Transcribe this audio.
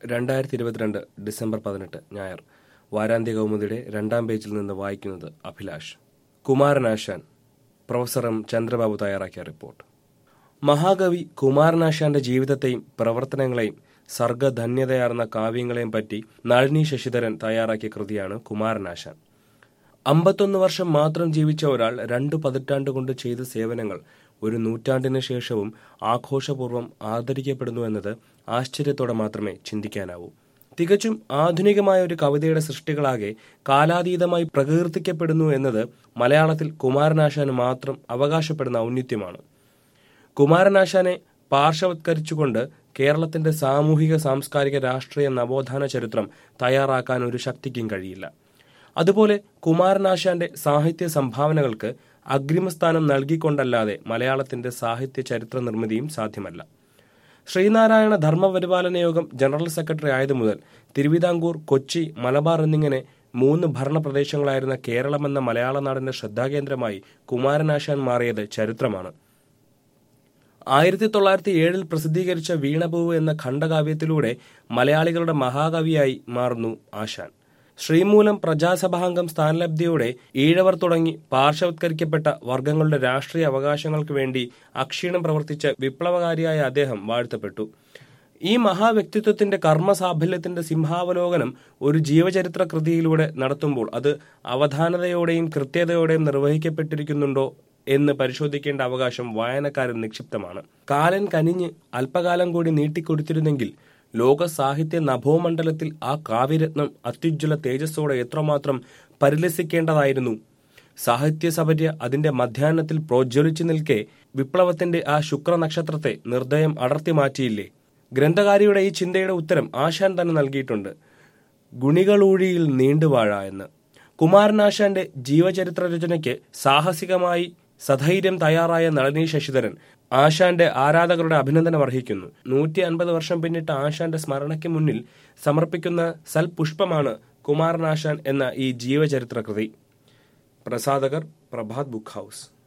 രണ്ടായിരത്തി ഇരുപത്തിരണ്ട് ഡിസംബർ പതിനെട്ട് ഞായർ വാരാന്ത്യ കൗമുദിയുടെ രണ്ടാം പേജിൽ നിന്ന് വായിക്കുന്നത് അഭിലാഷ് കുമാരനാശാൻ പ്രൊഫസർ എം ചന്ദ്രബാബു തയ്യാറാക്കിയ റിപ്പോർട്ട് മഹാകവി കുമാരനാശാന്റെ ജീവിതത്തെയും പ്രവർത്തനങ്ങളെയും സർഗധന്യതയാർന്ന കാവ്യങ്ങളെയും പറ്റി നളിനി ശശിധരൻ തയ്യാറാക്കിയ കൃതിയാണ് കുമാരനാശാൻ അമ്പത്തൊന്ന് വർഷം മാത്രം ജീവിച്ച ഒരാൾ രണ്ടു പതിറ്റാണ്ട് കൊണ്ട് ചെയ്ത സേവനങ്ങൾ ഒരു നൂറ്റാണ്ടിന് ശേഷവും ആഘോഷപൂർവ്വം ആദരിക്കപ്പെടുന്നു എന്നത് ആശ്ചര്യത്തോടെ മാത്രമേ ചിന്തിക്കാനാവൂ തികച്ചും ആധുനികമായ ഒരു കവിതയുടെ സൃഷ്ടികളാകെ കാലാതീതമായി പ്രകീർത്തിക്കപ്പെടുന്നു എന്നത് മലയാളത്തിൽ കുമാരനാശാന് മാത്രം അവകാശപ്പെടുന്ന ഔന്നിത്യമാണ് കുമാരനാശാനെ പാർശ്വവത്കരിച്ചുകൊണ്ട് കേരളത്തിന്റെ സാമൂഹിക സാംസ്കാരിക രാഷ്ട്രീയ നവോത്ഥാന ചരിത്രം തയ്യാറാക്കാൻ ഒരു ശക്തിക്കും കഴിയില്ല അതുപോലെ കുമാരനാശാന്റെ സാഹിത്യ സംഭാവനകൾക്ക് അഗ്രിമസ്ഥാനം നൽകിക്കൊണ്ടല്ലാതെ മലയാളത്തിന്റെ സാഹിത്യ ചരിത്ര നിർമ്മിതിയും സാധ്യമല്ല ശ്രീനാരായണ ധർമ്മപരിപാലന യോഗം ജനറൽ സെക്രട്ടറി ആയതു മുതൽ തിരുവിതാംകൂർ കൊച്ചി മലബാർ എന്നിങ്ങനെ മൂന്ന് ഭരണപ്രദേശങ്ങളായിരുന്ന കേരളമെന്ന മലയാള നാടിന്റെ ശ്രദ്ധാകേന്ദ്രമായി കുമാരനാശാൻ മാറിയത് ചരിത്രമാണ് ആയിരത്തി തൊള്ളായിരത്തി ഏഴിൽ പ്രസിദ്ധീകരിച്ച വീണപൂവ് എന്ന ഖണ്ഡകാവ്യത്തിലൂടെ മലയാളികളുടെ മഹാകവിയായി മാറുന്നു ആശാൻ ശ്രീമൂലം പ്രജാസഭാംഗം സ്ഥാനലബ്ധിയോടെ ഈഴവർ തുടങ്ങി പാർശ്വവത്കരിക്കപ്പെട്ട വർഗങ്ങളുടെ രാഷ്ട്രീയ അവകാശങ്ങൾക്ക് വേണ്ടി അക്ഷീണം പ്രവർത്തിച്ച വിപ്ലവകാരിയായ അദ്ദേഹം വാഴ്ത്തപ്പെട്ടു ഈ മഹാവ്യക്തിത്വത്തിന്റെ കർമ്മസാഫല്യത്തിന്റെ സിംഹാവലോകനം ഒരു ജീവചരിത്ര കൃതിയിലൂടെ നടത്തുമ്പോൾ അത് അവധാനതയോടെയും കൃത്യതയോടെയും നിർവഹിക്കപ്പെട്ടിരിക്കുന്നുണ്ടോ എന്ന് പരിശോധിക്കേണ്ട അവകാശം വായനക്കാരൻ നിക്ഷിപ്തമാണ് കാലൻ കനിഞ്ഞ് അല്പകാലം കൂടി നീട്ടിക്കൊടുത്തിരുന്നെങ്കിൽ ലോക സാഹിത്യ നഭോമണ്ഡലത്തിൽ ആ കാവ്യരത്നം അത്യുജ്വല തേജസ്സോടെ എത്രമാത്രം പരിലസിക്കേണ്ടതായിരുന്നു സാഹിത്യസപര്യ അതിന്റെ മധ്യാഹ്നത്തിൽ പ്രോജ്വലിച്ചു നിൽക്കെ വിപ്ലവത്തിന്റെ ആ ശുക്രനക്ഷത്രത്തെ നിർദ്ദയം അടർത്തി മാറ്റിയില്ലേ ഗ്രന്ഥകാരിയുടെ ഈ ചിന്തയുടെ ഉത്തരം ആശാൻ തന്നെ നൽകിയിട്ടുണ്ട് ഗുണികളൂഴിയിൽ നീണ്ടുവാഴ എന്ന് കുമാരനാശാന്റെ ജീവചരിത്ര രചനയ്ക്ക് സാഹസികമായി സധൈര്യം തയ്യാറായ നളിനി ശശിധരൻ ആശാന്റെ ആരാധകരുടെ അഭിനന്ദനം അർഹിക്കുന്നു നൂറ്റി അൻപത് വർഷം പിന്നിട്ട ആശാന്റെ സ്മരണയ്ക്ക് മുന്നിൽ സമർപ്പിക്കുന്ന സൽപുഷ്പമാണ് കുമാരനാശാൻ എന്ന ഈ ജീവചരിത്ര കൃതി പ്രസാധകർ പ്രഭാത് ബുക്ക് ഹൗസ്